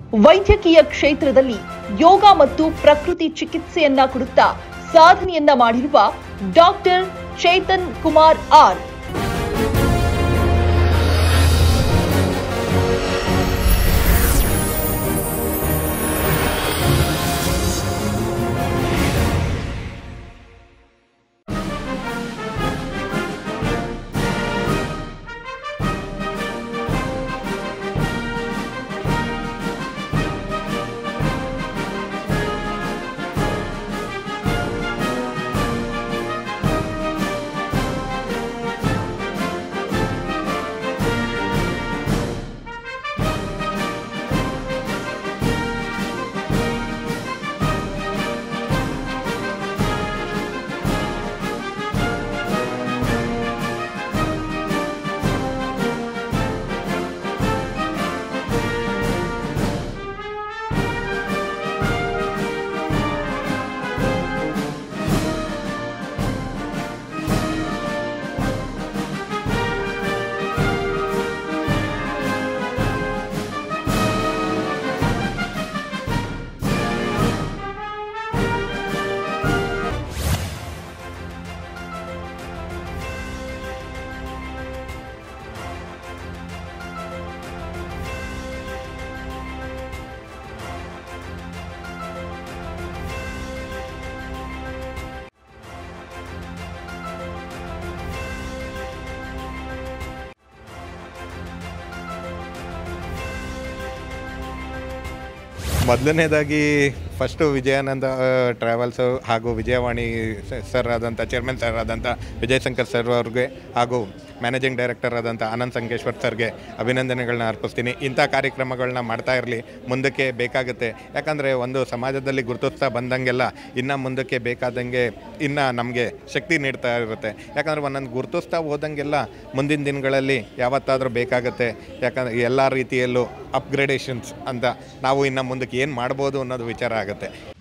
ವೈದ್ಯಕೀಯ ಕ್ಷೇತ್ರದಲ್ಲಿ ಯೋಗ ಮತ್ತು ಪ್ರಕೃತಿ ಚಿಕಿತ್ಸೆಯನ್ನ ಕೊಡುತ್ತಾ ಸಾಧನೆಯನ್ನ ಮಾಡಿರುವ ಡಾಕ್ಟರ್ ಚೇತನ್ ಕುಮಾರ್ ಆರ್ ಮೊದಲನೇದಾಗಿ ಫಸ್ಟು ವಿಜಯಾನಂದ ಟ್ರಾವೆಲ್ಸು ಹಾಗೂ ವಿಜಯವಾಣಿ ಸ- ಸರ್ ಆದಂಥ ಚೇರ್ಮನ್ ಸರ್ ಆದಂಥ ವಿಜಯ್ ಶಂಕರ್ ಸರ್ ಅವ್ರಿಗೆ ಹಾಗೂ ಮ್ಯಾನೇಜಿಂಗ್ ಡೈರೆಕ್ಟರ್ ಆದಂಥ ಆನಂದ್ ಸಂಕೇಶ್ವರ್ ಸರ್ಗೆ ಅಭಿನಂದನೆಗಳನ್ನ ಅರ್ಪಿಸ್ತೀನಿ ಇಂಥ ಕಾರ್ಯಕ್ರಮಗಳನ್ನ ಮಾಡ್ತಾ ಇರಲಿ ಮುಂದಕ್ಕೆ ಬೇಕಾಗುತ್ತೆ ಯಾಕಂದರೆ ಒಂದು ಸಮಾಜದಲ್ಲಿ ಗುರುತಿಸ್ತಾ ಬಂದಂಗೆಲ್ಲ ಇನ್ನು ಮುಂದಕ್ಕೆ ಬೇಕಾದಂಗೆ ಇನ್ನು ನಮಗೆ ಶಕ್ತಿ ನೀಡ್ತಾ ಇರುತ್ತೆ ಯಾಕಂದರೆ ಒಂದೊಂದು ಗುರುತಿಸ್ತಾ ಹೋದಂಗೆಲ್ಲ ಮುಂದಿನ ದಿನಗಳಲ್ಲಿ ಯಾವತ್ತಾದರೂ ಬೇಕಾಗುತ್ತೆ ಯಾಕಂದರೆ ಎಲ್ಲ ರೀತಿಯಲ್ಲೂ ಅಪ್ಗ್ರೇಡೇಷನ್ಸ್ ಅಂತ ನಾವು ಇನ್ನು ಮುಂದಕ್ಕೆ ಏನು ಮಾಡ್ಬೋದು ಅನ್ನೋದು ವಿಚಾರ ಆಗುತ್ತೆ